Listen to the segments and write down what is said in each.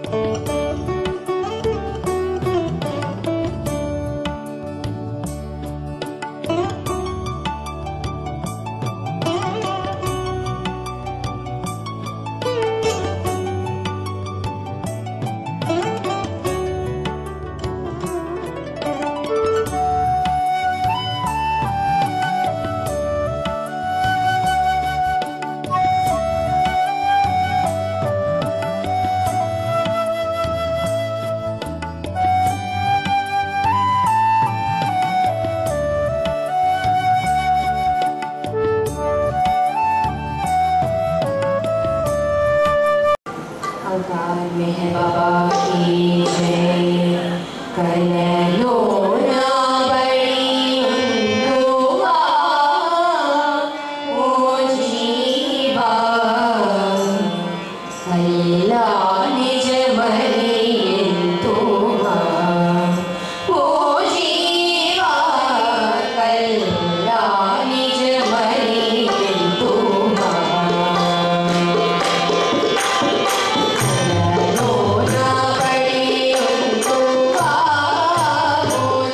अवतार मेहर बाबा की जय करो ना बड़ी हुआ ओ जीवा अल्लाह निज मरियंतुमा ओ जीवा अल्लाह निज मरियंतुमा लोना बड़ी उंतुका ओ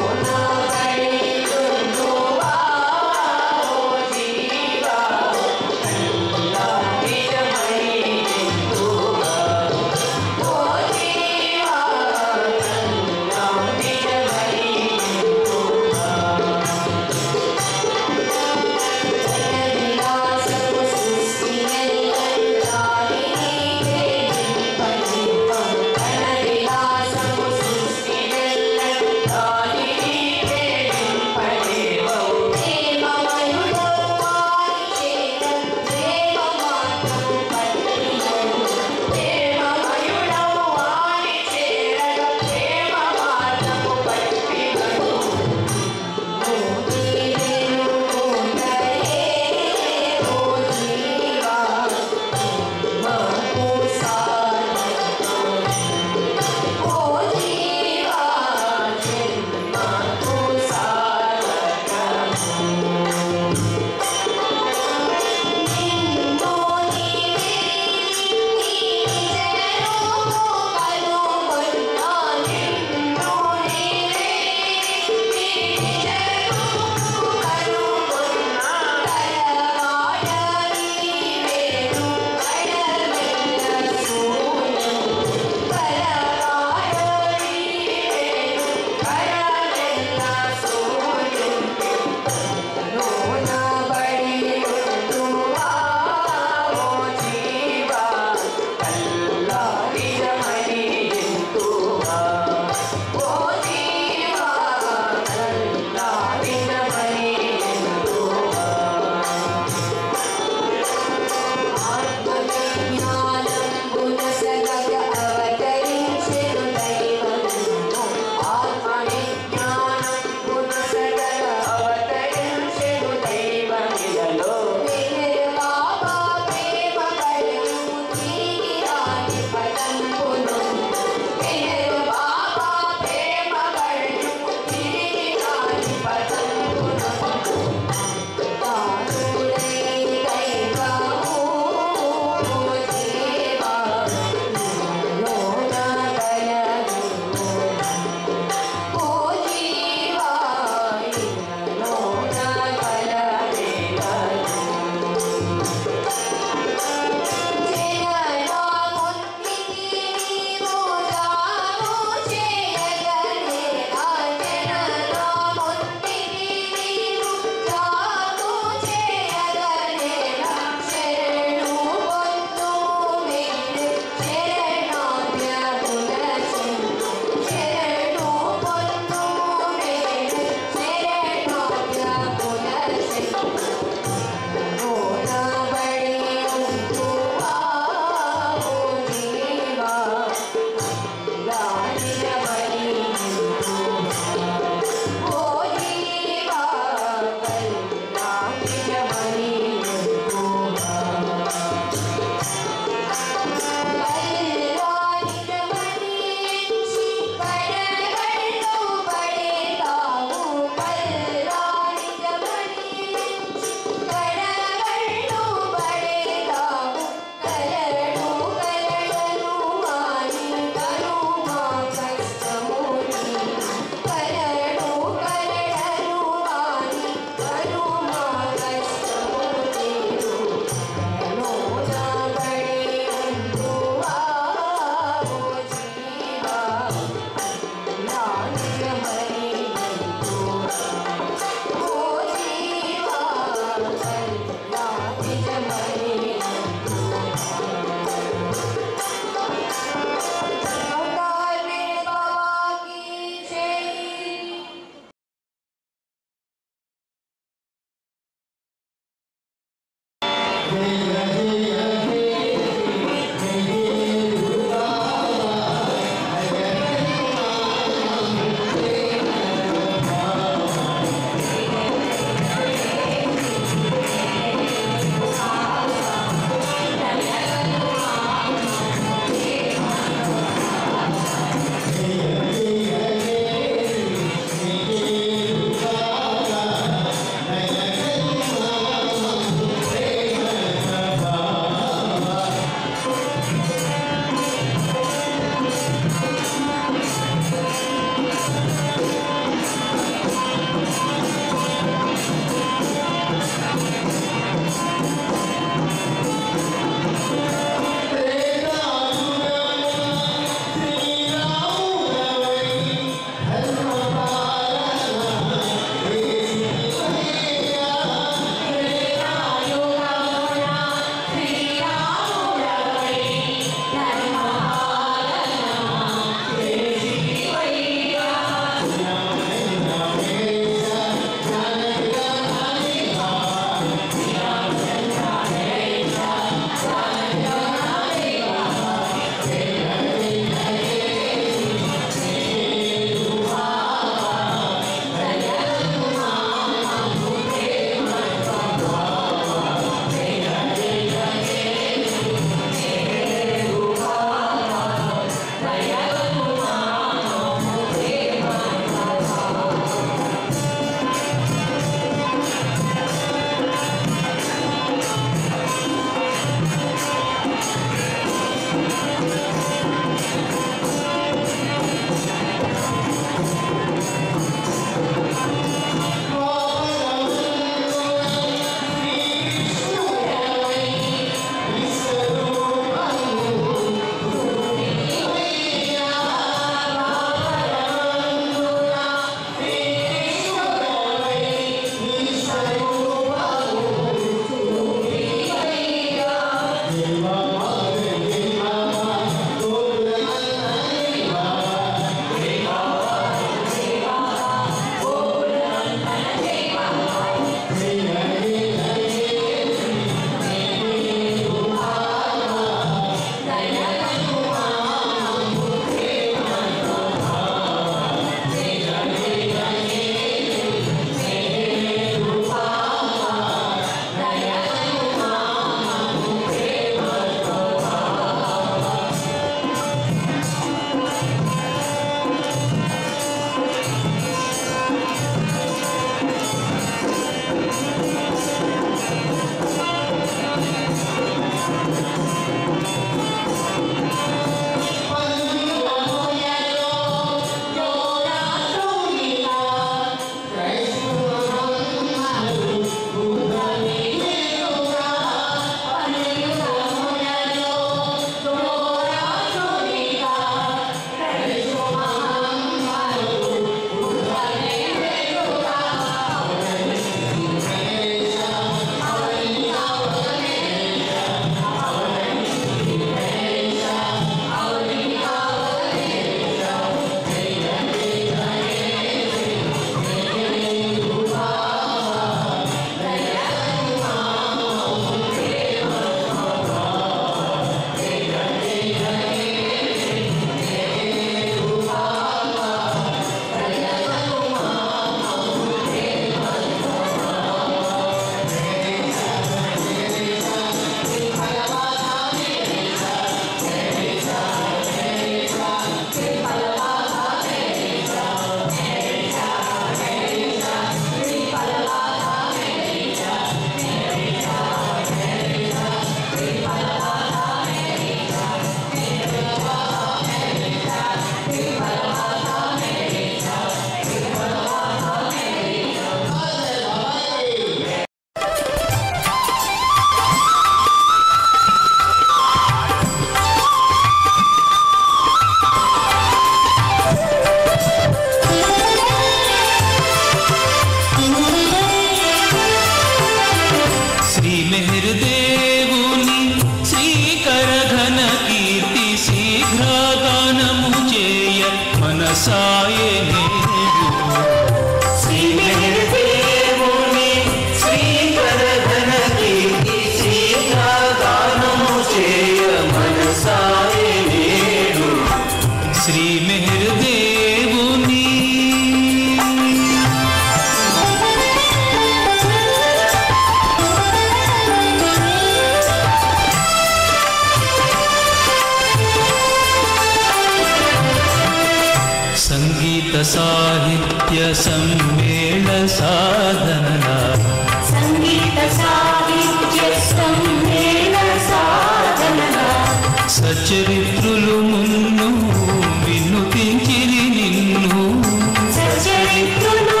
సాహిత్య సమ్మేళ సాధన సంగీత సాహిత్య సమ్మేళ సాధనగా సచరిత్రులు మున్ను వినుతించిరి నిన్ను సచరిత్రులు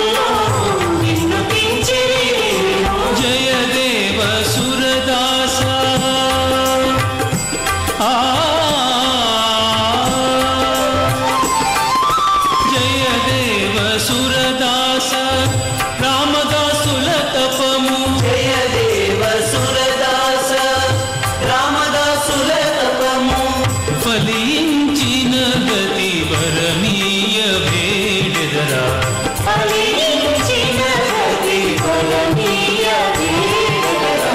వినుతించిరి నిన్ను. జయదేవ సురదాస ఆ జయదేవ సురదాస రామదాసుల తపము జయదేవ సురదాస రామదాసుల తపము ఫలించిన గతి వరమీయ వేడెదరా ఫలించిన గతి ఫలనీయ వేదనగా.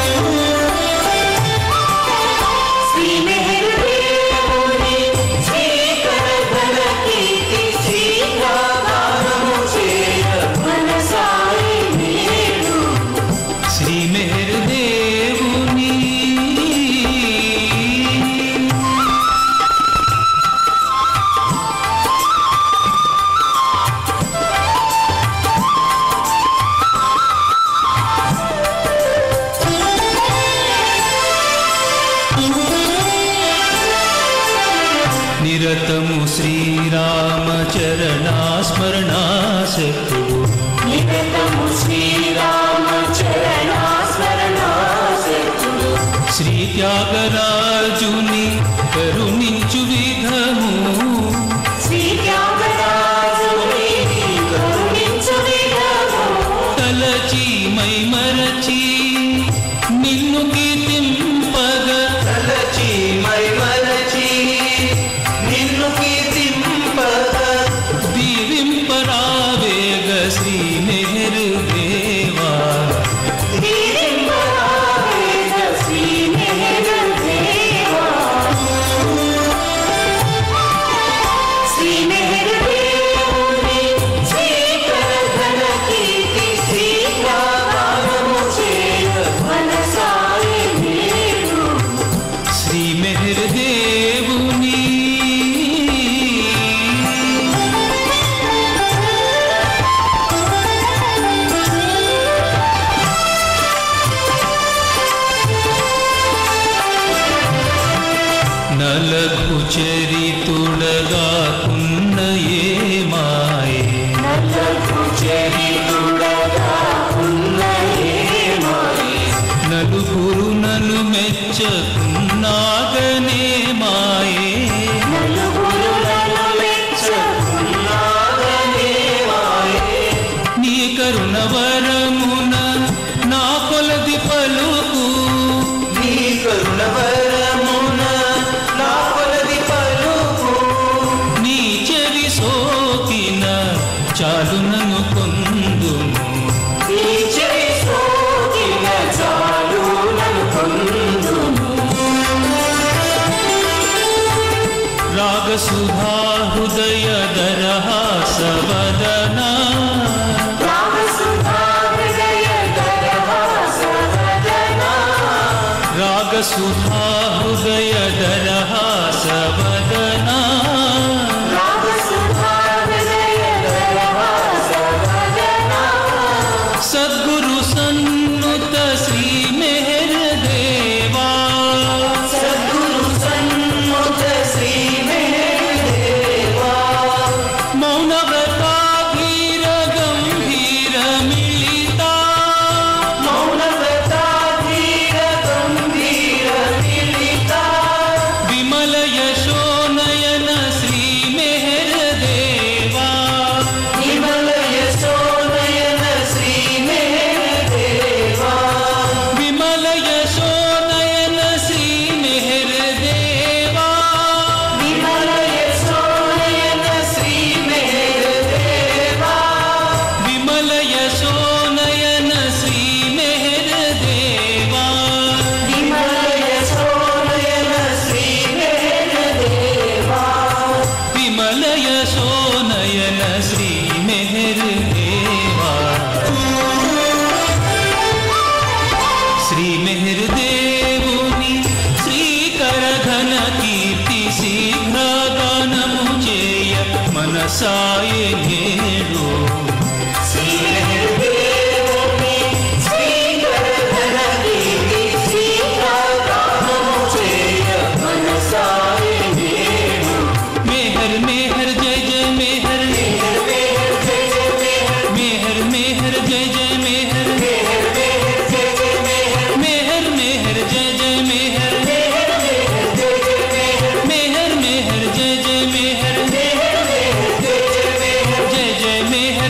శ్రీ మెహరుదేవుని శ్రీకరధర కీర్తి శ్రీరాగానము చేయ మనసాయి నేడు శ్రీ మెహరుదేవుని నిరతము శ్రీరామచరణాస్మరణాశక్తుడు నిరతము శ్రీరామ చరణాస్మరణాసక్తుడు శ్రీ త్యాగరాజుని కరుణించు విధము శ్రీ త్యాగరాజుని కరుణించు విధము తలచి మై మరచి నిన్ను కీర్తింపగ తలచి మై మరచి నిన్ను కీర్తింపగ దీవింపరావేగ శ్రీ నెహరు దేవా దీవింపరావేగ శ్రీ మెహరుదేవా. శ్రీ మెహరుదేవుని శ్రీకరధర కీర్తి శ్రీరాగానము చేయ మనసాయి నేడు శ్రీ మెహరు దేవుని నలగు చరితుడగా కున్న ఏ మాయే నలకు చరితుడగా ఉన్న ఏమాయి నలుగురు నలు మెచ్చకున్నాగనే మాయే నలుగురులను మెచ్చుకున్నాగనే మాయే. నీ కరుణ వరమున నా కొలది పలుకు నీ కరుణ వరమున నా కొలది పలుకు నీ చెవి సోకిన చాలు నన్ను పొందుము ఈ చెవి సోకిన చాలు నన్ను పొందుము. రాగ సుధా హృదయ దరహాసవదనా రామసుధా హృదయ దరహాసవదనా. రాగ సుధా హృదయ దరహాసవదనా రామసుధా హృదయ దరహాసవదనా. సద్గురు సన్నుత శ్రీ మెహర్ దేవా సద్గురు సన్ముఖ శ్రీ మెహదేవా మౌన వ్రతాధీర గంభీర మిళిత మౌన వ్రతాధీర గంభీర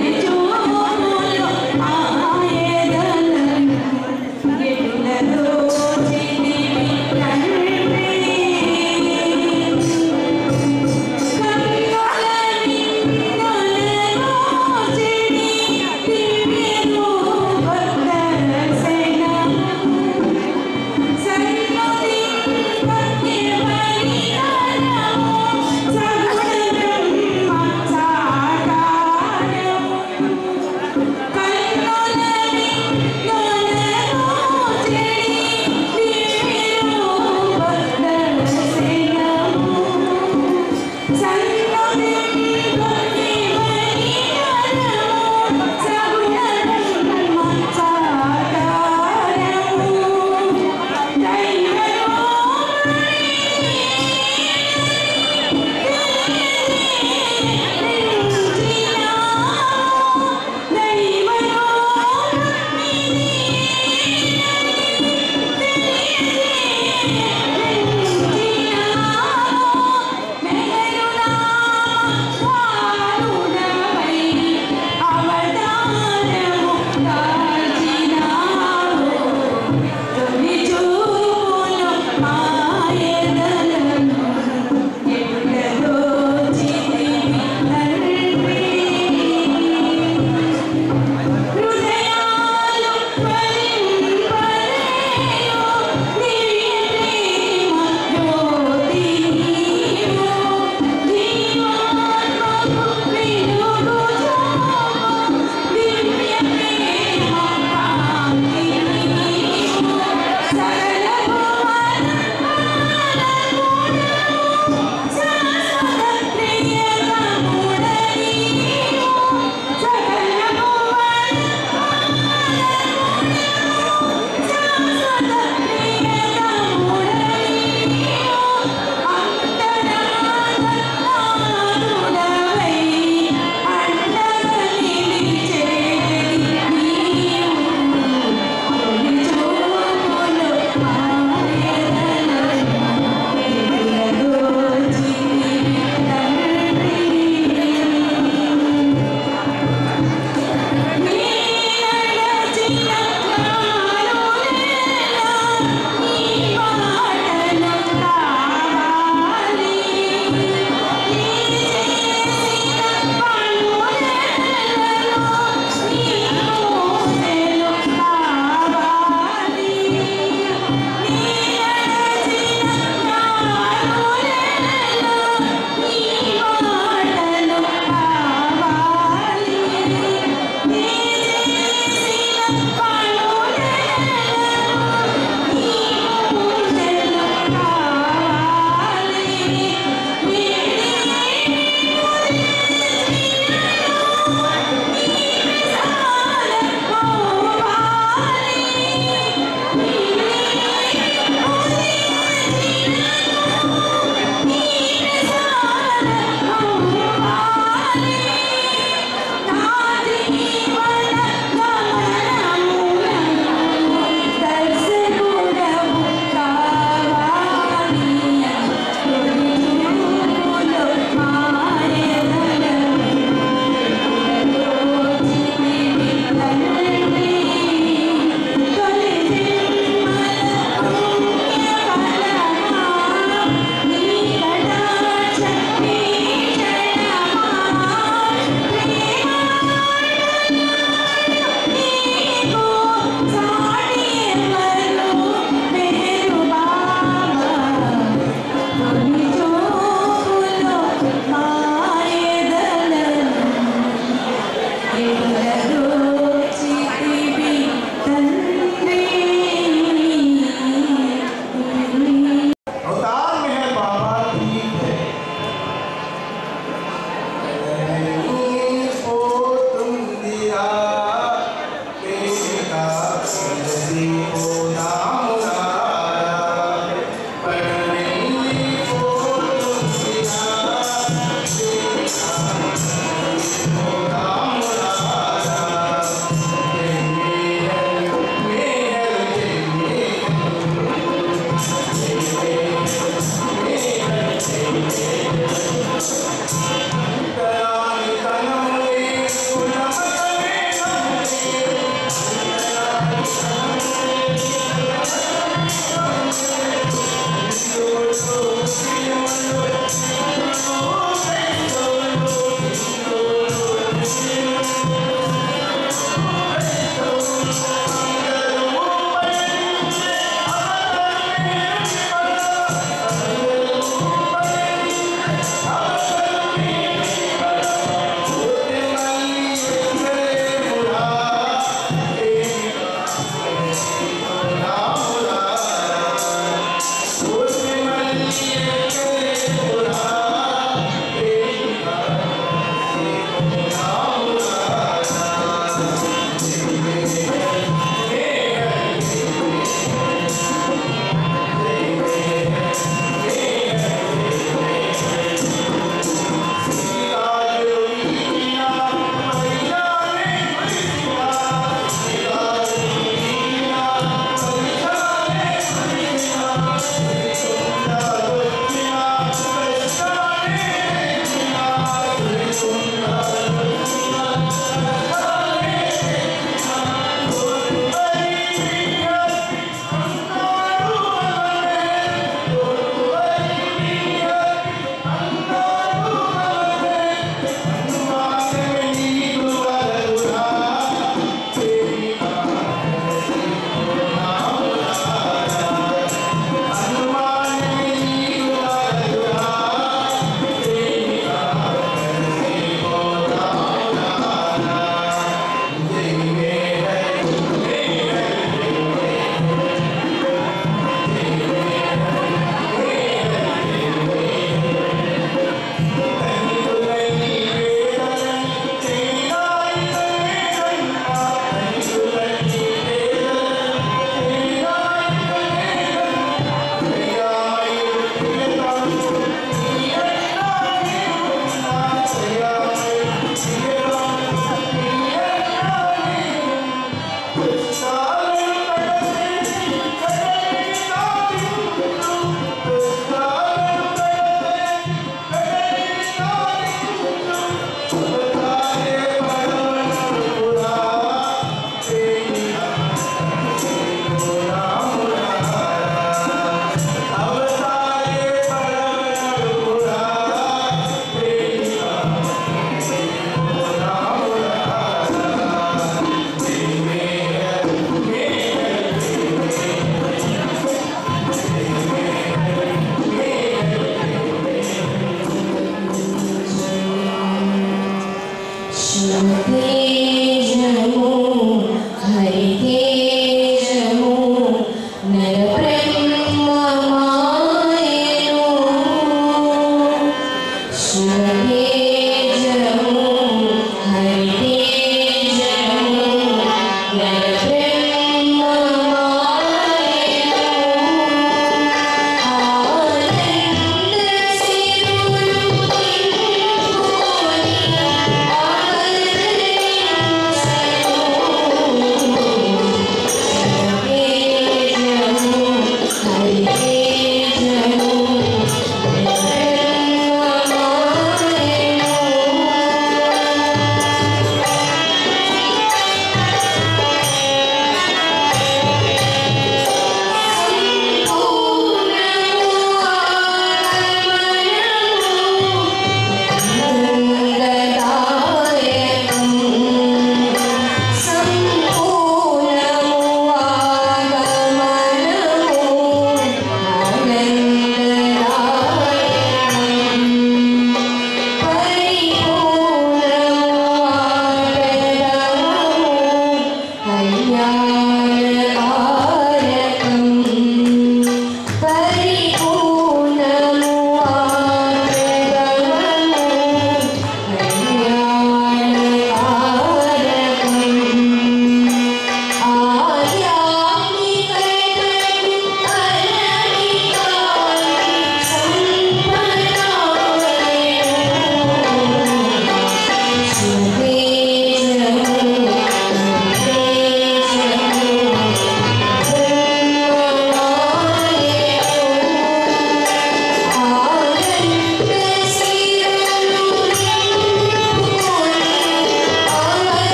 Thank you.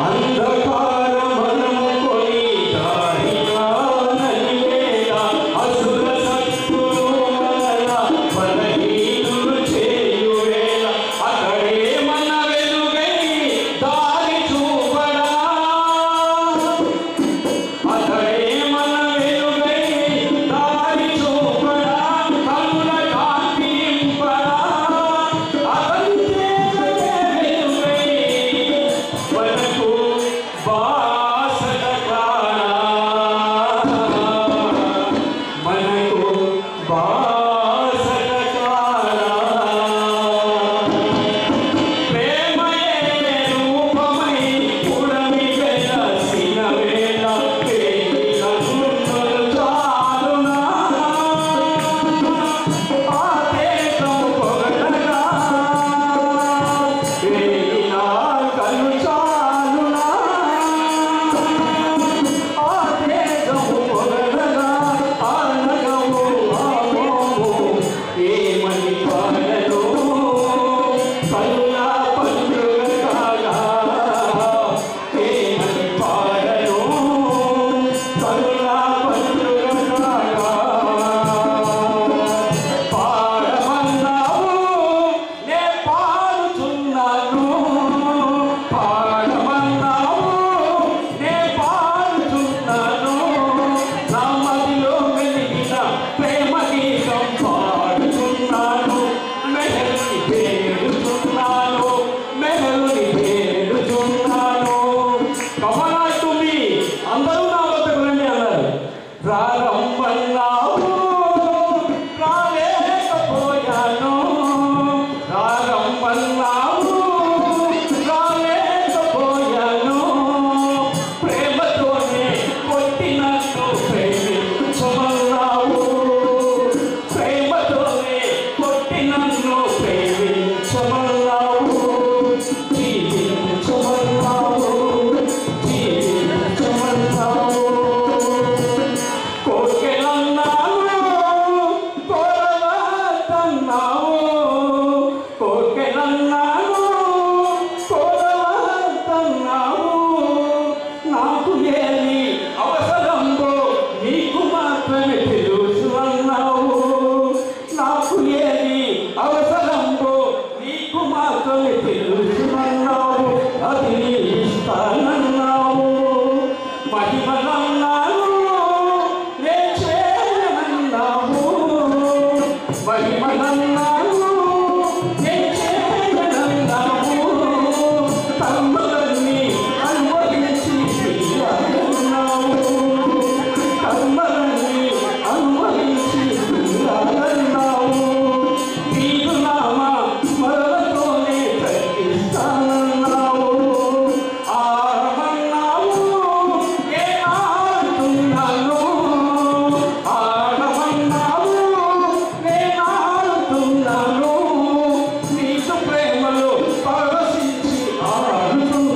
ప్రేమలో పరవశించి ఆడుతున్నావు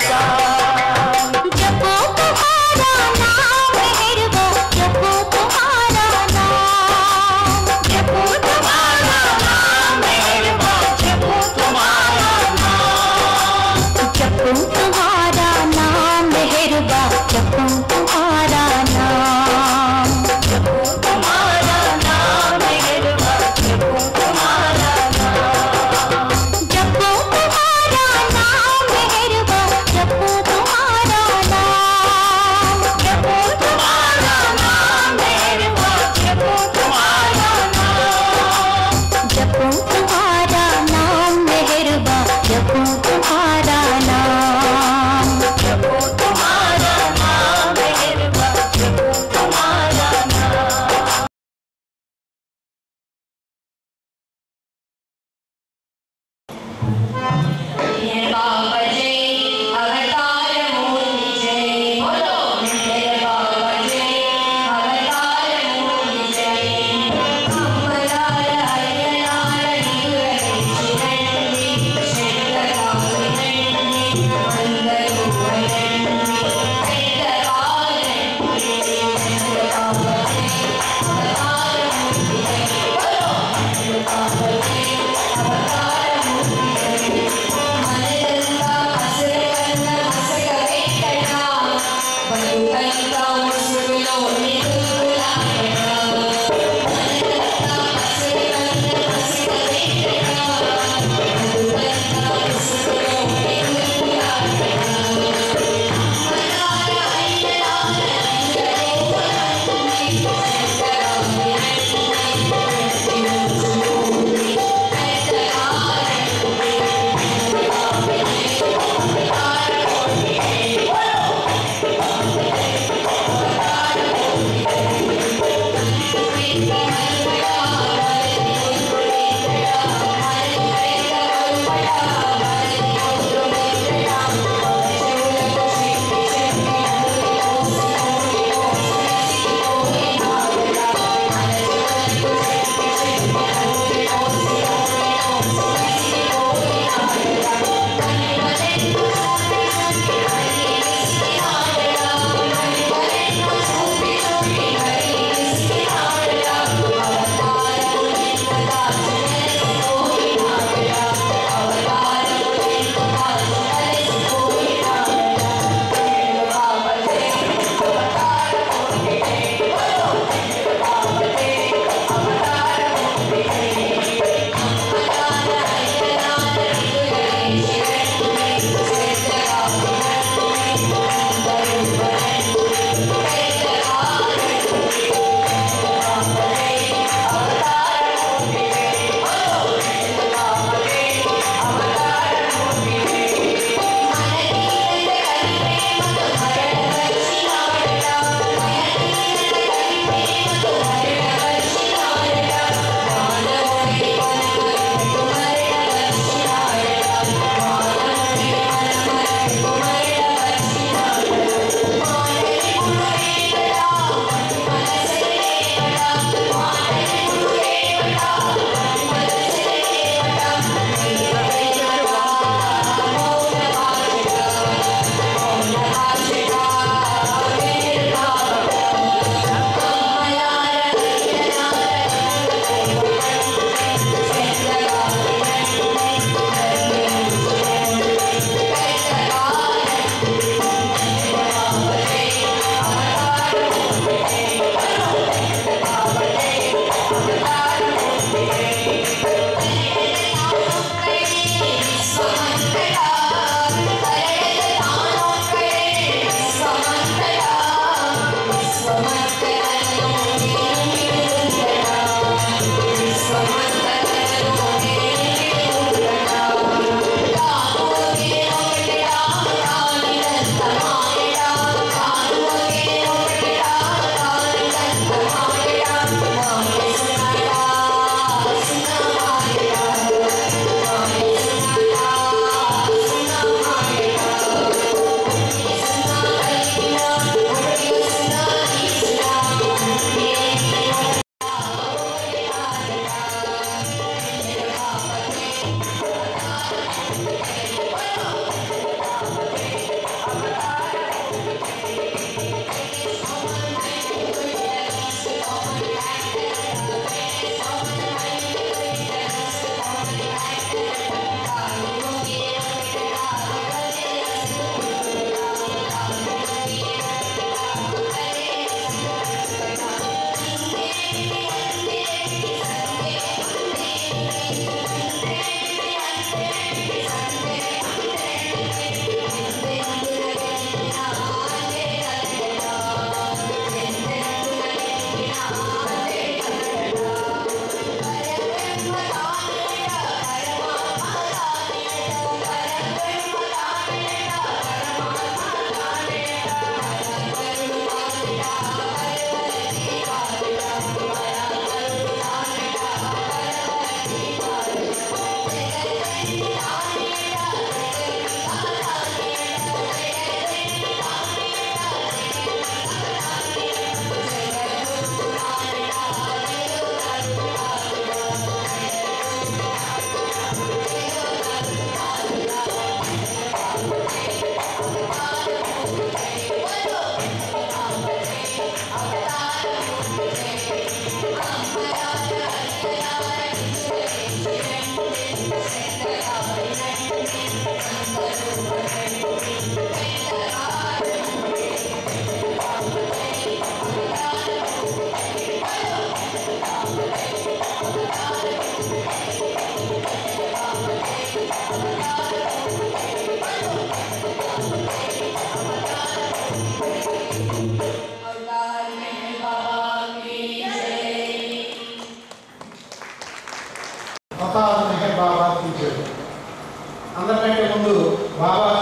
जपो तुम्हारा नाम मेहरबा जपो तुम्हारा नाम जपो तुम्हारा नाम मेहरबा जपो तुम्हारा नाम जपो तुम्हारा नाम मेहरबा जपो तुम्हारा नाम जपो तुम्हारा नाम मेहरबा जपो तुम्हारा नाम जपो तुम्हारा नाम मेहरबा जपो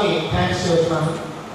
థ్యాంక్స్ చెబుతున్నాను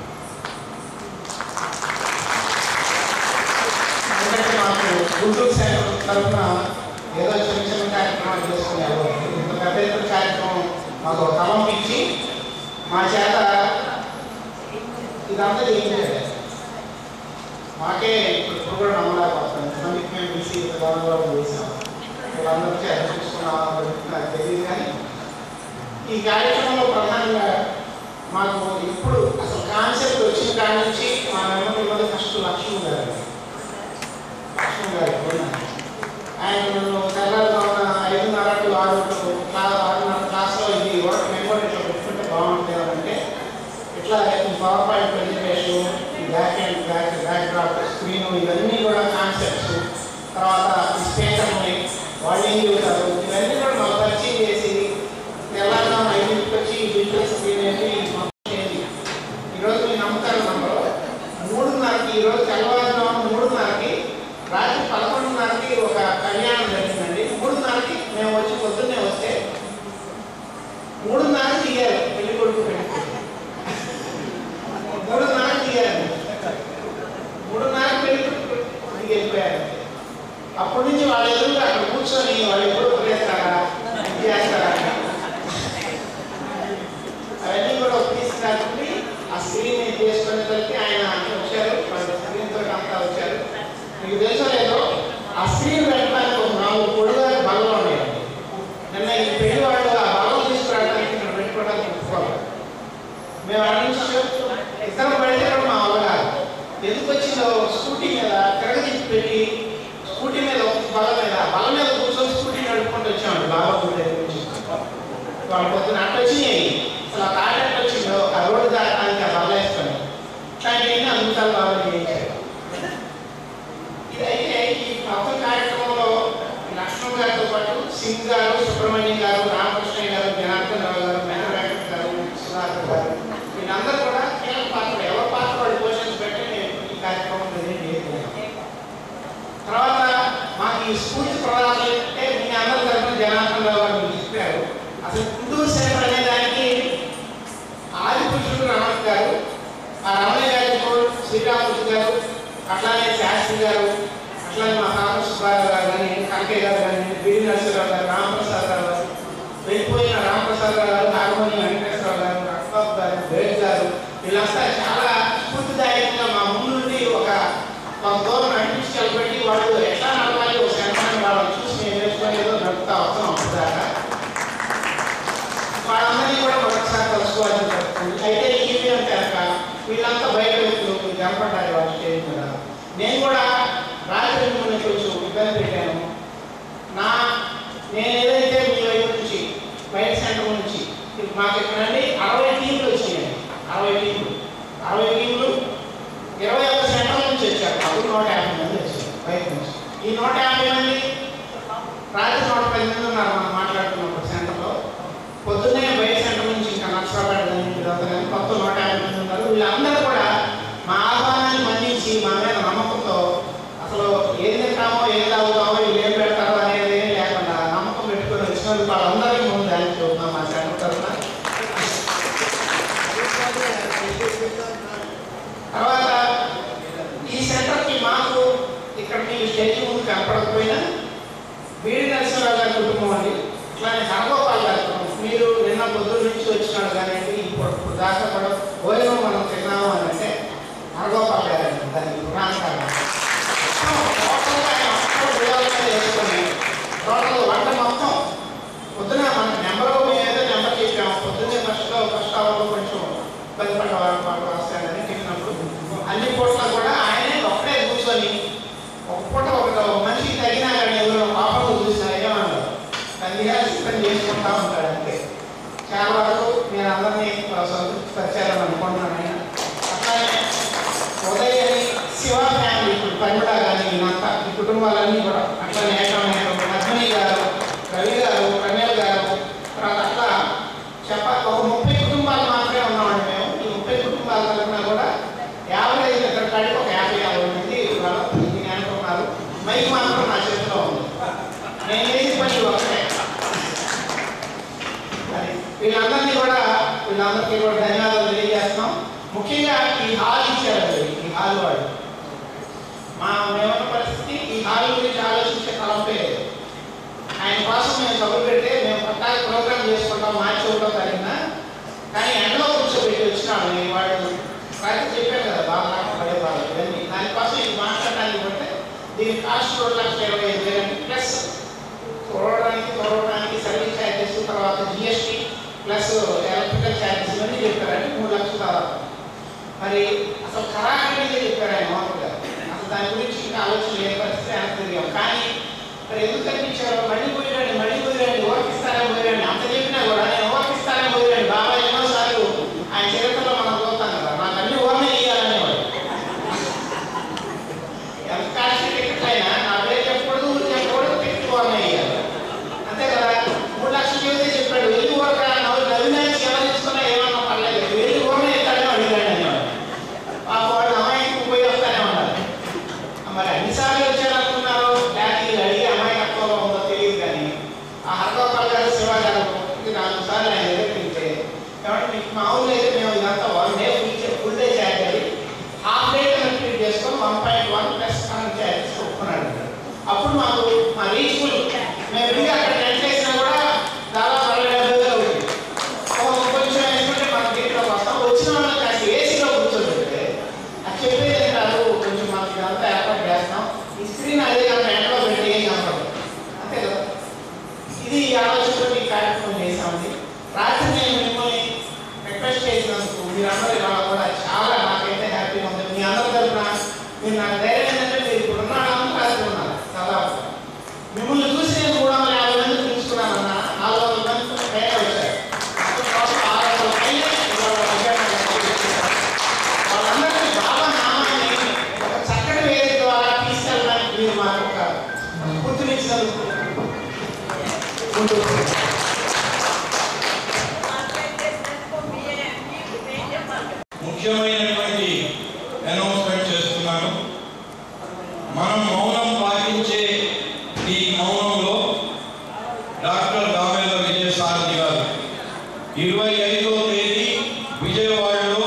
ఎందుకంటే మాకు గుంటూరు సెంటర్ తరఫున ఏదో చిన్న చిన్న కార్యక్రమాలు చేసుకున్నారు ఇంత పెద్ద ఎత్తున కార్యక్రమం మాకు ఒక కలం ఇచ్చి మా చేత ఇదంతా చేయించారు మాకే ఇప్పుడు కూడా నమ్మలేకపోతాం ఇంతమందికి మేము పిలిచి ఇంత గౌరవం చేసాం వీళ్ళందరూ చేత చూసుకున్నాం నాకు తెలియదు కానీ ఈ కార్యక్రమంలో ప్రధానంగా మాకు ఇప్పుడు అసలు కాన్సెప్ట్ వచ్చిన కాడి నుంచి మా నెమ్మది ఇవ్వదు ఫస్ట్ లక్ష్మి గారు లక్ష్మి గారు పోయినారు. ఆయన నన్ను తెల్లారుజామున ఐదున్నర టు ఆరు క్లాస్ ఆరున్నర క్లాస్లో ఇది వర్క్ మెంబర్ ఇట్లా పెట్టుకుంటే బాగుంటుంది అని అంటే ఇట్లా ఈ పవర్ పాయింట్ ప్రెజెంటేషన్ ఈ back and back backdrop screen ఇవన్నీ కూడా కాన్సెప్ట్స్ తర్వాత ఈ స్పీకర్ని వాళ్ళు ఏం చెబుతారు ఇవన్నీ కూడా మాకు పరిచయం చేసి తెల్లారుజామున ఐదింటికి వచ్చి ఈ డిజిటల్ స్క్రీన్ ఏంటి మొత్తం చేయండి ఈరోజు మీరు నమ్ముతారు నంబరు మూడున్నరకి ఈరోజు తెల్లవారుజామున మూడున్నరకి రాత్రి పదకొండున్నరకి ఒక కళ్యాణం జరిగిందండి మూడున్నరకి మేము వచ్చి పొద్దున్నే వస్తే మూడున్నరకి తీయాలి పెళ్లి కొడుకు పెళ్లి కొడుకు. మూడున్నరకి తీయాలి మూడున్నరకి పెళ్లి కొడుకు దిగి వెళ్ళిపోయారు అప్పటి నుంచి వాళ్ళ ఎదురుగా అక్కడ కూర్చొని వాళ్ళు ఎప్పుడు చేస్తారా ఇది చేస్తారా అవన్నీ కూడా తీసుకురాకుండా ఆ స్క్రీన్ చేసుకునేసరికి ఆయన వచ్చారు వాళ్ళ స్క్రీన్ తోటి అంతా వచ్చారు మీకు తెలుసో లేదో ఆ స్క్రీన్ పెట్టడానికి ఒక నాలుగు పొడిగా బలం ఉండేది నిన్న ఈ పెళ్లి వాళ్ళు ఆ బలం తీసుకురావడానికి ఇక్కడ పెట్టుకోవడానికి ఒప్పుకోవాలి మేము అడిగించు ఇద్దరం పడితే కూడా మా వల్ల కాదు ఎందుకు వచ్చిందో స్కూటీ మీద తిరగదించి పెట్టి స్కూటీ మీద ఒక బల మీద బల మీద కూర్చొని స్కూటీ నడుపుకుంటూ వచ్చామండి బాబా గుడి దగ్గర నుంచి వాళ్ళు పొద్దున అట్ట వచ్చినాయి అసలు ఆ కార్ ఎట్ట వచ్చిందో ఆ రోడ్డు దాటడానికి ఆ బల్ల వేసుకొని ఇట్లాంటివన్నీ అద్భుతాలు బాగా చేయించారు ఇదైతే ఈ మొత్తం కార్యక్రమంలో లక్ష్మణ్ గారితో పాటు సింగ్ గారు సుబ్రహ్మణ్యం గారు రామకృష్ణ గారు జనార్దన్ రావు గారు మెహర్ వెంకట్ గారు సుధాకర్ గారు వీళ్ళందరూ కూడా కీలక పాత్ర ఎవరి పాత్ర వాళ్ళు పోషన్స్ పెట్టి నేను ఈ కార్యక్రమం ప్రజెంట్ చేస్తున్నాను తర్వాత మాకు ఈ స్ఫూర్తి ప్రదాతలు అంటే మీ అందరి తరఫున జనార్దన్ రావు గారు మీకు చెప్పారు అసలు గుంటూరు సెంటర్ అనే దానికి ఆది పురుషుడు రమణ గారు ఆ రమణ గారి తోడు శ్రీరామకృష్ణ గారు అట్లానే శాస్త్రి గారు అట్లానే మా కామ సుబ్బారావు గారు కానీ కనకయ్య గారు కానీ బిడి నరసింహరావు గారు రామప్రసాద్ రావు గారు వెళ్ళిపోయిన రామప్రసాద్ గారు నాగమణి వెంకటేశ్వరరావు గారు రక్బాబు గారు బేడ్ గారు వీళ్ళంతా చాలా స్ఫూర్తిదాయకంగా మా ముందు నుండి ఒక కొంత దూరం నడిపించుకెళ్ళబెట్టి వాళ్ళు ఎట్లా నడవాలి ఒక సెంటర్ వాళ్ళని చూసి మేము నేర్చుకొని ఏదో నడుపుతా వస్తాం అప్పుడు దాకా వాళ్ళందరినీ కూడా మరొకసారి కలుసుకోవాలని చెప్తుంది అయితే ఈవీఎం కనుక వీళ్ళంతా బయట వ్యక్తులు కనపడ్డారు వాళ్ళ స్టేజ్ మీద నేను కూడా రాత్రి మిమ్మల్ని కొంచెం ఇబ్బంది పెట్టాను నా నేను ఏదైతే మీ వైపు నుంచి బయట సెంటర్ నుంచి ఇప్పుడు మాకు ఇక్కడ నుండి అరవై టీంలు వచ్చినాయి అరవై టీంలు అరవై టీంలు ఇరవై ఒక్క సెంటర్ నుంచి వచ్చారు అప్పుడు నూట యాభై మంది వచ్చారు బయట నుంచి ఈ నూట యాభై మంది రాత్రి నూట పది మంది ఉన్నారు మనం మాట్లాడుతున్నప్పుడు సెంటర్లో పొద్దున్నే బయట సెంటర్ నుంచి ఇంకా నక్షరాపేట కానీ ఇదంతా కానీ మొత్తం నూట యాభై మంది ఉన్నారు వీళ్ళందరూ కూడా మా ఆహ్వానాన్ని మన్నించి మా మీద నమ్మకంతో అసలు ఏం తింటామో ఏం తాగుతామో వీళ్ళు ఏం పెడతారో అనేది ఏం లేకుండా నమ్మకం పెట్టుకొని వచ్చినందుకు వాళ్ళందరికీ ముందు దానికి చూద్దాం మా సెంటర్ తరఫున తర్వాత ఈ సెంటర్కి మాకు ఇక్కడ మీకు స్టేజ్ ముందు కనపడకపోయినా వీడి నరసింహరావు గారి కుటుంబం అండి ఇట్లానే హరగోపాల్ గారి కుటుంబం మీరు నిన్న పొద్దున్న నుంచి వచ్చినాడు కానీ ఇప్పుడు ఇప్పుడు దాకా కూడా భోజనం మనం తిన్నాము అని అంటే హరగోపాల్ గారు అండి దానికి పురాణ కారణం టోటల్గా ఆయన ఒక్కడు భోజనం చేసుకొని టోటల్ వంట మొత్తం పొద్దున మనకి నెంబర్ ఏదో నెంబర్ చెప్పాము పొద్దున్నే ఫస్ట్ ఫస్ట్ అవర్లో కొంచెం ఇబ్బంది పడ్డ వాళ్ళు వస్తాయని చెప్పినప్పుడు అన్ని పూట్ల కూడా ఆయనే ఒక్కడే కూర్చొని ఒక పూట ఒక మనిషికి తగినా కానీ ఎవరో పాపలు చూసినా ఏమన్నారు అందుకే సిద్ధం చేసుకుంటా ఉంటాడు అంతే చాలా వరకు నేను అందరినీ సంతృప్తి పరిచాలని అనుకుంటున్నాను ఆయన అట్లానే ఉదయ్ అని శివ ఫ్యామిలీ ఇప్పుడు పండుగ కానీ ఈయనంతా ఈ కుటుంబాలన్నీ కూడా అట్లానే ఏకమైన పద్మిని గారు రవి గారు ప్రణయల్ గారు తర్వాత అట్లా చెప్ప ఒక ముప్పై కుటుంబాలు మాత్రమే ఉన్నామండి మేము ఈ ముప్పై కుటుంబాల తరఫున కూడా యాభై ఐదు దగ్గర కాడికి ఒక యాభై యాభై మంది వాళ్ళు దీన్ని అనుకున్నారు మైక్ మాత్రం నా చేతిలో ఉంది నేను చేసి పని ఒకటే అది వీళ్ళందరినీ కూడా వీళ్ళందరికీ కూడా ధన్యవాదాలు తెలియజేస్తున్నాను ముఖ్యంగా ఈ హాల్ ఇచ్చారు ఈ హాల్ వాడు మా మేమన్న పరిస్థితి ఈ హాల్ గురించి ఆలోచించే తలంపే లేదు ఆయన కోసం మేము సభ పెడితే మేము పట్టాలు ప్రోగ్రామ్ చేసుకుంటాం మార్చి ఒకటో తారీఖున కానీ ఎండలో కూర్చోబెట్టి వచ్చినాడు ఈ వాడు రాత్రి చెప్పాను కదా బాగా పడే బాగా ఇవన్నీ దానికోసం ఇది మాట్లాడడానికి పడితే దీని కాస్ట్ రెండు లక్షల ఇరవై ఐదు వేలు ప్లస్ చూడడానికి చూడడానికి సర్వీస్ ఛార్జెస్ తర్వాత జిఎస్టీ ప్లస్ ఎలక్ట్రికల్ ఛార్జెస్ ఇవన్నీ చెప్పారండి మూడు లక్షలు దాదాపు మరి అసలు ఖరాఖరీగా చెప్పారు ఆయన మోహన్ గారు అసలు దాని గురించి ఇంకా ఆలోచన లేని పరిస్థితి ఆయన తిరిగాం కానీ మరి ఎందుకు కనిపించారు మళ్ళీ పోయిరండి మళ్ళీ పోయిరండి ఓర్కిస్తారని పోయిరండి అంత చెప్పినా కూడా నేను ఓర్కిస్తారని పోయిరండి బాబా ఎన్నోసార్లు ఆయన చరిత్రలో మనం చూస్తాం కదా నాకు అన్ని ఓర్మే ఇవ్వాలనేవాడు ఎంత కాస్ట్ టికెట్ అయినా నా పేరు చెప్పకూడదు ఊరు చెప్పకూడదు టికెట్ ఓర్మే ఇవ్వాలి అంతే కదా మూడు లక్షలు చెబితే చెప్పాడు వెళ్ళి ఊరక నవ్వు నవ్వినాయి ఎవరు తీసుకున్నా ఏమన్నా పర్లేదు వెళ్ళి ఊరమే ఇస్తాడని అడిగాడు అనేవాడు ఆ వాడు అమ్మాయికి పోయి వస్తానే ఉన్నారు మరి అన్నిసార్లు వచ్చారనుకున్నారు లేకపోతే ఇది అడిగి అమ్మాయి తక్కువగా ఉందో తెలియదు కానీ ఆ హర్గోపాల్ గారు శివ గారు ఇది నాలుగు సార్లు ఆయన దగ్గరికి వెళ్తే కాబట్టి మీకు మామూలు అయితే మేము ఇదంతా one day full full day charge అది హాఫ్ డే కంప్లీట్ చేసుకొని one point one plus current charges ఒప్పుకున్నాడు అప్పుడు మాకు మా రీచ్ఫుల్ మేము విడిగా అక్కడ టెంట్ వేసినా కూడా దాదాపు అరవై డెబ్బై వేలు అవుతుంది ఒక ముప్పై నిమిషం వేసుకుంటే మన దీంట్లోకి వస్తాం వచ్చిన వాళ్ళకి కాస్త ఏసీలో కూర్చోబెడితే అది చెప్పేది కాదు కొంచెం మనకి ఇదంతా ఏర్పాటు చేస్తాం ఈ స్క్రీన్ అదే కాదు ఎండలో పెట్టి ఏం కనపడదు అంతే కదా ఇది ఈ ఆలోచనతో ఈ కార్యక్రమం చేసామండి రాత్రి నేను మిమ్మల్ని రిక్వెస్ట్ చేసినందుకు మీరందరూ ఇలా కూడా చాలా నాకైతే హ్యాపీగా ఉంది మీ అందరి తరఫున మీరు నాకు ధైర్యం ఏంటంటే మీరు ఇప్పుడు ఉన్నాడు రాత్రి ఉన్నారు దాదాపు మిమ్మల్ని చూసి నేను మూడు వందల యాభై మంది పిలుచుకున్నానన్న నాలుగు వందల మంది పైన వచ్చారు అప్పుడు మొత్తం ఆరు వందల పైన ఇవాళ వచ్చారు వాళ్ళందరికీ బాబా నామాన్ని ఒక చక్కటి వేదిక ద్వారా తీసుకెళ్ళడానికి మీరు మాకు ఒక గుర్తునిచ్చినందుకు ముందుకు ముఖ్యమైనటువంటి అనౌన్స్మెంట్ చేస్తున్నాను మనం మౌనం పాటించే ఈ మౌనంలో డాక్టర్ దామేంద్ర విజయసారథి గారు ఇరవై ఐదో తేదీ విజయవాడలో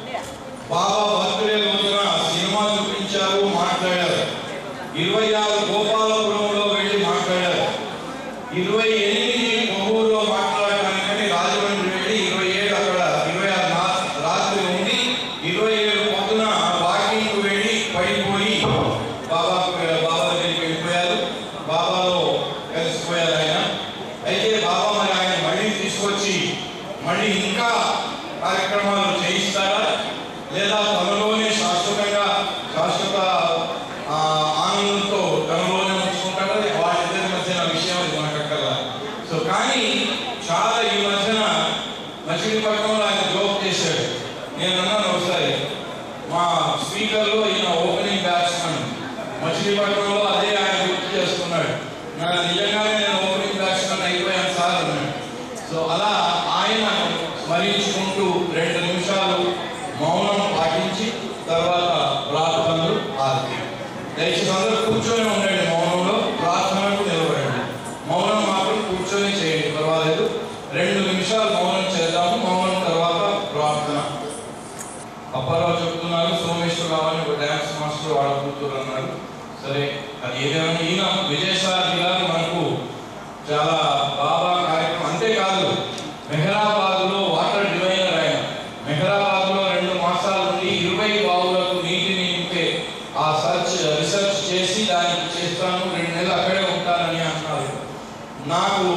బాబా బర్త్డే రోజున సినిమా చూపించారు మాట్లాడారు ఇరవై ఆరు గోపాలపురంలో వెళ్ళి మాట్లాడారు ఇరవై ఎనిమిది కొవ్వూరులో మాట్లాడటానికని రాజమండ్రి వెళ్ళి ఇరవై ఏడు అక్కడ ఇరవై ఆరు నా- రాత్రి ఉండి ఇరవై ఏడు పొద్దున వాకింగ్ వెళ్ళి పడిపోయి బాబా బాబా దగ్గరికి వెళ్ళిపోయారు బాబాలో కలిసిపోయారు ఆయన అయితే బాబా మరి ఆయన మళ్ళీ తీసుకొచ్చి మళ్ళీ ఇంకా కార్యక్రమాలు చేయిస్తారా లేదా తనలోనే శాశ్వతంగా శాశ్వత ఆ, ఆనందంతో తనలోనే ఉంచుకుంటారా వాళ్ళిద్దరి మధ్యన విషయం అది మనకక్కర్లా సో కానీ చాలా ఈ మధ్యన మచిలీపట్నంలో ఆయన జోక్ చేశాడు నేను అన్నాను ఒకసారి మా స్పీకర్లో ఈయన ఓపెనింగ్ బ్యాట్స్మెన్ మచిలీపట్నంలో అదే ఆయన గుర్తు చేస్తున్నాడు నా నిజంగానే నేను ఓపెనింగ్ బ్యాట్స్మెన్ అయిపోయాను సార్ అన్నాడు సో అలా ఆయన స్మరించుకుంటూ రెండు నిమిషాలు మౌనం పాటించి తర్వాత ప్రార్థనలు ఆరతి దయచేసి అందరూ కూర్చొని ఉండండి మౌనంలో ప్రార్థనకు నిలబడండి మౌనం మాత్రం కూర్చొని చేయండి పర్వాలేదు రెండు నిమిషాలు మౌనం చేద్దాము మౌనం తర్వాత ప్రార్థన అప్పారావు చెప్తున్నారు సోమేశ్వరరావు అని ఒక డ్యాన్స్ మాస్టర్ వాళ్ళ కూతురు అన్నారు సరే అది ఏదైనా ఈయన విజయసారథి గారు మనకు చాలా బాబా కార్యక్రమం అంతేకాదు మెహరాబాద్ లో వాటర్ డివైనర్ ఆయన మెహరాబాద్ లో రెండు మాసాల నుండి ఇరవై బావులకు నీటిని నింపే ఆ సర్చ్ రీసెర్చ్ చేసి దానికి చేస్తాను రెండు నెలలు అక్కడే ఉంటానని అన్నారు నాకు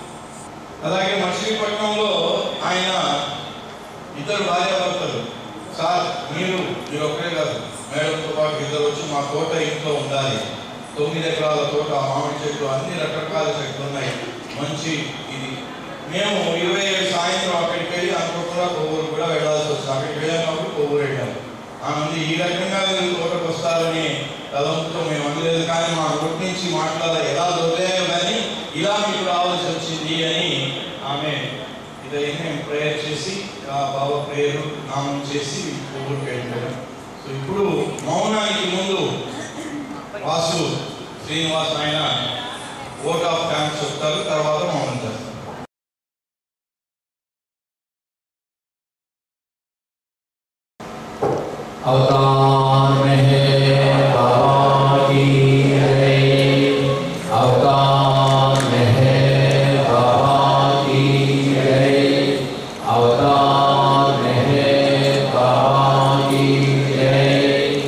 అలాగే మచిలీపట్నంలో ఆయన ఇద్దరు భార్యాభర్తలు సార్ మీరు మీరు ఒక్కరే కాదు మేడంతో పాటు ఇద్దరు వచ్చి మా తోట ఇంట్లో ఉండాలి తొమ్మిది ఎకరాల తోట మామిడి చెట్లు అన్ని రకరకాల చెట్లు ఉన్నాయి మంచి ఇది మేము ఇరవై ఏడు సాయంత్రం అక్కడికి వెళ్ళి అనుకోకుండా కొవ్వూరు కూడా వెళ్ళాల్సి వచ్చింది అక్కడికి వెళ్ళినప్పుడు కొవ్వూరు వెళ్ళాము ఆ మంది ఈ రకంగా మీరు తోటకు వస్తారని తలంతో మేము అనలేదు కానీ మా రోడ్ నుంచి మాట్లాడ ఎలా దొరికాయో కానీ ఇలా మీకు రావాల్సి వచ్చింది అని ఆమె ఇదైతే మేము ప్రేయర్ చేసి ఆ బాబా ప్రేయర్ నామం చేసి కొవ్వూరుకి వెళ్ళిపోయాం సో ఇప్పుడు మౌనానికి ముందు వాసు శ్రీనివాస్ ఆయన ఓట్ ఆఫ్ థ్యాంక్స్ చెప్తారు తర్వాత మౌనం చేస్తారు अवतार में है बाबा की जय अवतार में है बाबा की जय अवतार में है बाबा की जय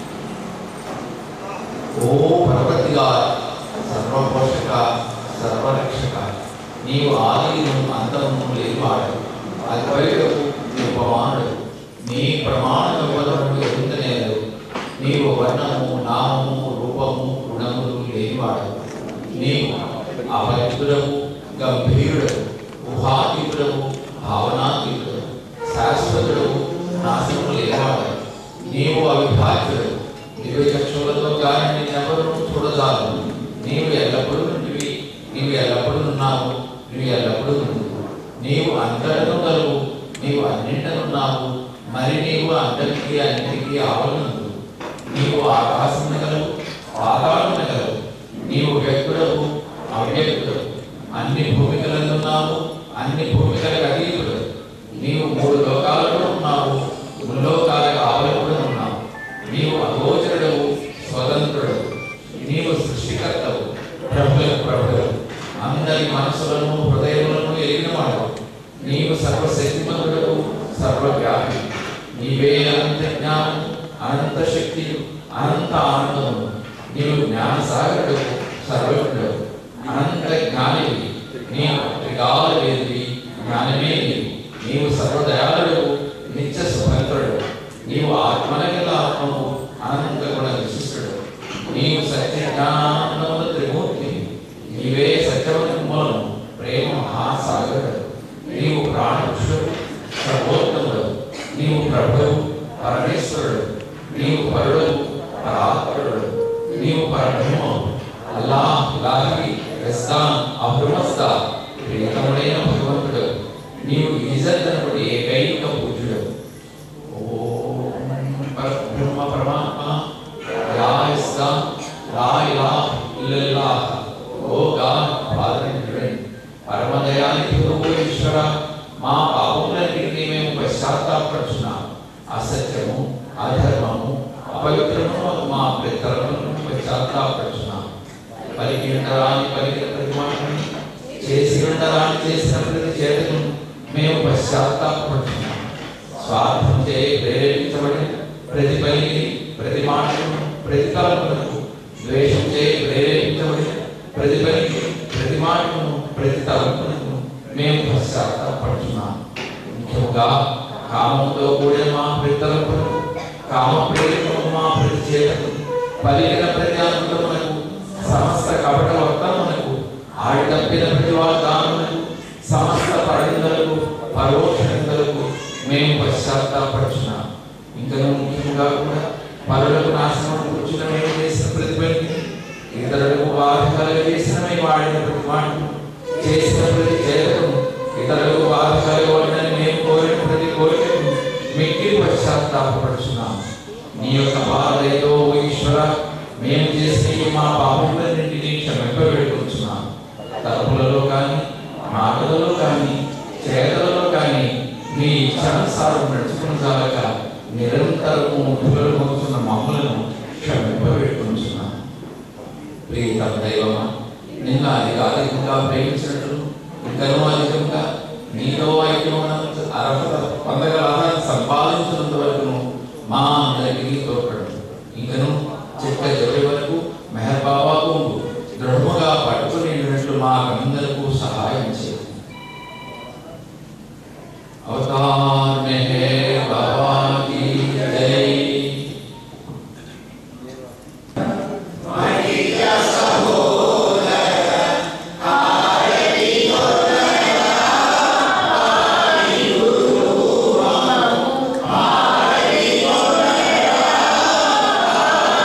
ఓ భగవతిగా సర్వపోషక సర్వరక్షక నీవు ఆదిను అంతము లేనివాడు అద్వైతకు ఉపమానుడు నీ ప్రమాణ వివరములు ఎదుగుతలేదు నీవు వర్ణము నామము రూపము గుణములు లేనివాడు నీవు అపరిచుడము గంభీరుడము ఊహాతీతుడము భావనాతీతుడము శాశ్వతుడము నాశనము లేనివాడు నీవు అవిభాజ్యుడు దివ్య చక్షులతో కానీ నిన్నెవరూ చూడజాలు నీవు ఎల్లప్పుడూ నుండివి నీవు ఎల్లప్పుడూ ఉన్నావు నీవు ఎల్లప్పుడూ నుండి నీవు అంతటను కలుగు నీవు అన్నింటనున్నావు మరి నీవు అందరికీ అన్నిటికీ ఆవలనందు నీవు ఆకాశం కలవు పాతాళం కలవు నీవు వ్యక్తుడవు అవ్యక్తుడవు అన్ని భూమికలందున్నావు అన్ని భూమికలకు అతీతుడు నీవు మూడు లోకాలలో ఉన్నావు ముల్లోకాలకు ఆవలకుడు ఉన్నావు నీవు అగోచరుడవు స్వతంత్రుడు నీవు సృష్టికర్తవు ప్రభులకు ప్రభుడు అందరి మనసులను హృదయములను ఎరిగినవాడు నీవు సర్వశక్తిమంతుడవు సర్వవ్యాపి నీవే అనంత జ్ఞానం అనంత శక్తి అనంత ఆనందము నీవు జ్ఞానసాగరుడు సర్వజ్ఞుడు అనంత జ్ఞానివి నీవు త్రిగాల వేదివి జ్ఞానమే నీవు నీవు సర్వదయాళుడు నిత్య సుభద్రుడు నీవు ఆత్మనగల ఆత్మము అనంత గుణ విశిష్టుడు నీవు సత్య జ్ఞానముల త్రిమూర్తి నీవే సత్యవతి మూలము ప్రేమ మహాసాగరుడు నీవు ప్రాణపురుషుడు సర్వోత్తముడు నీవు ప్రభువు పరమేశ్వరుడు నీవు పరుడు పరాత్పరుడు నీవు పరబ్రహ్మము అల్లాహ్ ఇలాహి రస్తాన్ అబ్రహ్మస్తా ప్రియతముడైన భగవంతుడు నీవు ఈజద్దనకుడి ఏకైక పూజ్యుడు ఓం పరబ్రహ్మ పరమాత్మ యా ఇస్తా లా ఇలాహ ఇల్లల్లాహ్ O God father in heaven పరమదయానికి ఓ ఈశ్వర మా పాపములన్నిటినీ మేము పశ్చాత్తాపడుచున్నాం అసత్యము అధర్మము అపవిత్రము మా పితరులను పశ్చాత్తాపడుచున్నాం పలికి ఉండరాని పలికిన ప్రతి మాటని చేసి ఉండరాని చేసిన ప్రతి చేతను మేము పశ్చాత్తాపడుచున్నాం స్వార్థం చే ప్రేరేపించబడి ప్రతి పలికి ప్రతి మాటను ప్రతి తలంపులకు ద్వేషం చే ప్రేరేపించబడి ప్రతి పలికి ప్రతి మాటను ప్రతి తలంపులకు మేము పశ్చాత్తాపడుచున్నాం ముఖ్యంగా కామంతో కూడిన మా ప్రతి తలంపులకు కామ ప్రేరితము మా ప్రతి చేతకు పలికిన ప్రతి అనుభవములకు సమస్త కపట వర్తనములకు ఆడి తప్పిన ప్రతి వాగ్దానములకు సమస్త పరనిందలకు పరోక్ష నిందలకు మేము పశ్చాత్తాపడుచున్నాం ఇంకా ముఖ్యంగా కూడా పరులకు నాశనం కూర్చున్న మేము చేసిన ప్రతిభని ఇతరులకు బాధకాలు చేసిన మేము వాడిన ప్రతి మాటను చేసిన ప్రతి చేతను ఇతరులకు బాధకాలు వాడినని మేము కోరిన ప్రతి కోరికను మిక్కి పశ్చాత్తాపడుచున్నాం నీ యొక్క బాధతో ఈశ్వర మేము చేసిన ఈ మా పాపములన్నింటినీ క్షమింపబెట్టుకుంటున్నాం తప్పులలో కానీ మాటలలో కానీ చేతలలో కానీ మీ ఇచ్చానుసారం నడుచుకుని చాలక నిరంతరము ముట్టులు మోస్తున్న మమ్మలను క్షమింపబెట్టుకుంటున్నాం ప్రియతమ దైవమా నిన్న అధిక అధికంగా ప్రేమించినట్లు ఇంకనూ అధికంగా నీలో ఐక్యమైనంత అర్హత పొందగల అర్హత సంపాదించినంత వరకు మా అందరికీ తోడ్పడు ఇంకను చిట్ట చివరి వరకు మెహర్ బాబాకు దృఢముగా పట్టుకుని ఉన్నట్లు మా అందరకు సహాయం చేయండి అవతార్ మే హే బాబా కీ జై ఆ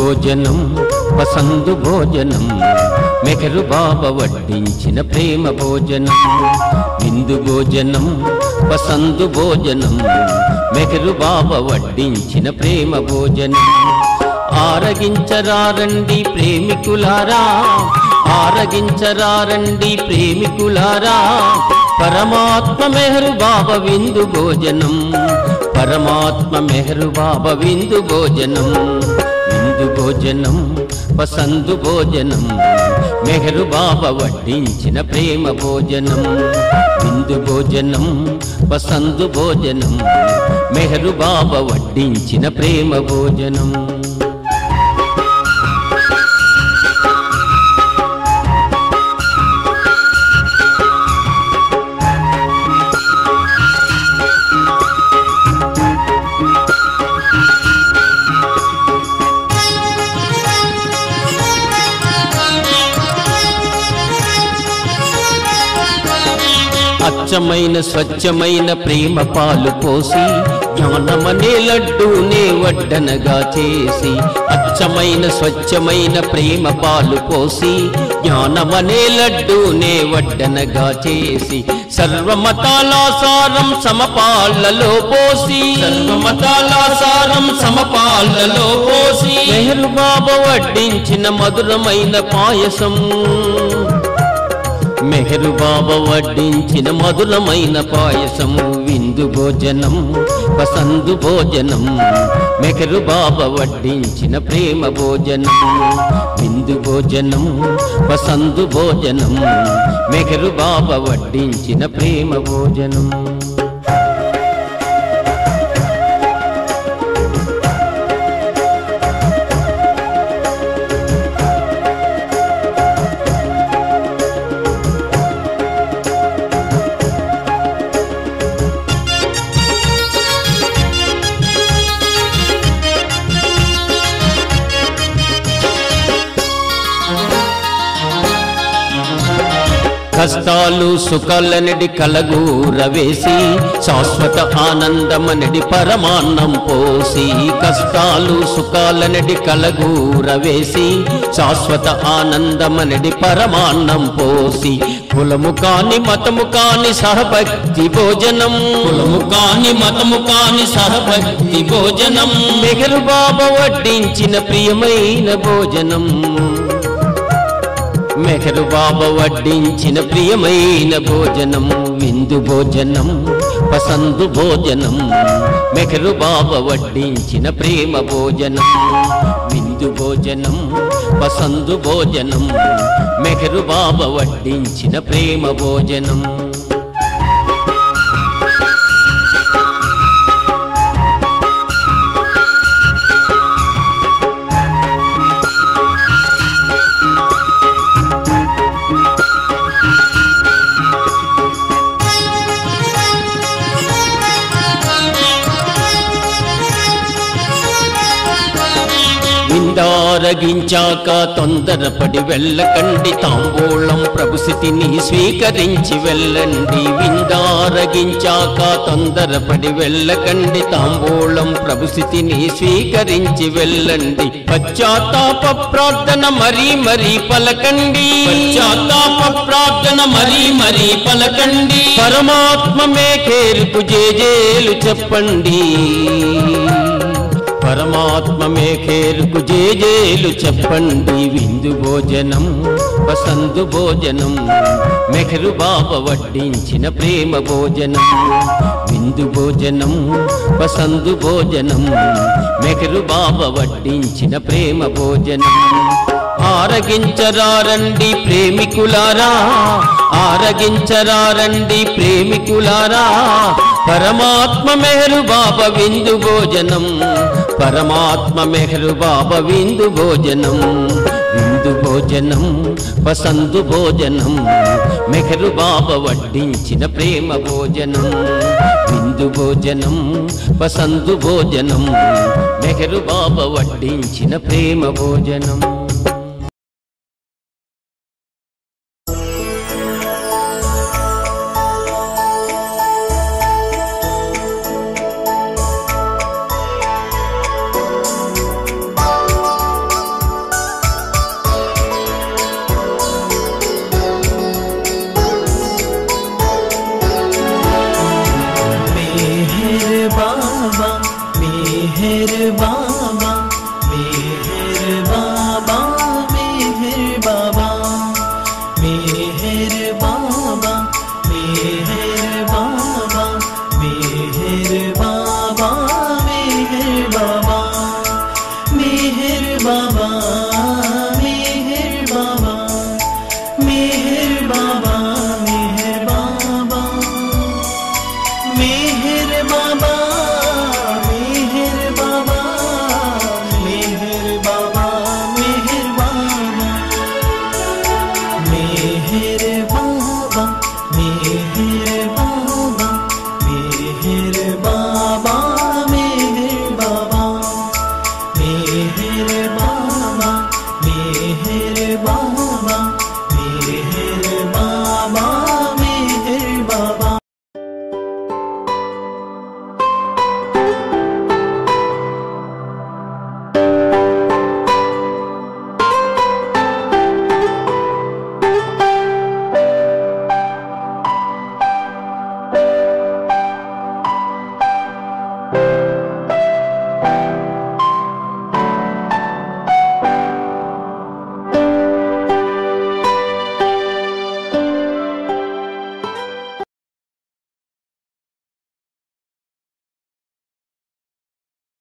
భోజనం పసందు భోజనం మెహరు బాబ వడ్డించిన ప్రేమ భోజనం విందు భోజనం పసందు భోజనం మెహరు బాబ వడ్డించిన ప్రేమ భోజనం ఆరగించరారండి ప్రేమికులారా ఆరగించరారండి ప్రేమికులారా పరమాత్మ మెహరు బాబ విందు భోజనం పరమాత్మ మెహరు బాబ విందు భోజనం విందు భోజనం పసందు భోజనం మెహరు బాబ వడ్డించిన ప్రేమ భోజనం విందు భోజనం పసందు భోజనం మెహరు బాబ వడ్డించిన ప్రేమ భోజనం అచ్చమైన స్వచ్ఛమైన ప్రేమ పాలు పోసి జ్ఞానమనే లడ్డూనే వడ్డనగా చేసి అచ్చమైన స్వచ్ఛమైన ప్రేమ పాలు పోసి జ్ఞానమనే లడ్డూనే వడ్డనగా చేసి సర్వమతాల సారం సమపాలలో పోసి సర్వమతాల సారం సమపాలలో పోసి నెహరు బాబా వడ్డించిన మధురమైన పాయసం మెహరు బాబా వడ్డించిన మధురమైన పాయసము విందు భోజనం పసందు భోజనం మెహరు బాబా వడ్డించిన ప్రేమ భోజనం విందు భోజనం పసందు భోజనం మెహరు బాబా వడ్డించిన ప్రేమ భోజనం కష్టాలు సుఖాలనడి కలగూరవేసి శాశ్వత ఆనందమనడి పరమాన్నం పోసి కష్టాలు సుఖాలనడి కలగూరవేసి శాశ్వత ఆనందమనడి పరమాన్నం పోసి కులము కాని మతము కాని సహభక్తి భోజనం కులము కాని మతము కాని సహభక్తి భోజనం మెగరు బాబా వడ్డించిన ప్రియమైన భోజనం మెహరు బాబ వడ్డించిన ప్రియమైన భోజనం విందు భోజనం పసందు భోజనం మెహరు బాబ వడ్డించిన ప్రేమ భోజనం విందు భోజనం పసందు భోజనం మెహరు బాబ వడ్డించిన ప్రేమ భోజనం విందారగించాక తొందరపడి వెళ్ళకండి తాంబూలం ప్రభుస్థితిని స్వీకరించి వెళ్ళండి విందారగించాక తొందరపడి వెళ్ళకండి తాంబూలం ప్రభుస్థితిని స్వీకరించి వెళ్ళండి పశ్చాత్తాప ప్రార్థన మరీ మరీ పలకండి పశ్చాత్తాప ప్రార్థన మరీ మరీ పలకండి పరమాత్మ మేకేరుకు జేజేలు చెప్పండి పరమాత్మ మేఖేరుకు జేజేలు చెప్పండి విందు భోజనం పసందు భోజనం మెహరు బాబ వడ్డించిన ప్రేమ భోజనం విందు భోజనం పసందు భోజనం మెహరు బాబ వడ్డించిన ప్రేమ భోజనం ఆరగించరారండి ప్రేమికులారా ఆరగించరారండి ప్రేమికులారా పరమాత్మ మెహరు బాబ విందు భోజనం పరమాత్మ మెహరు బాబ విందు భోజనం విందు భోజనం పసందు భోజనం మెహరు బాబ వడ్డించిన ప్రేమ భోజనం విందు భోజనం పసందు భోజనం మెహరు బాబ వడ్డించిన ప్రేమ భోజనం ఆ मेहरबा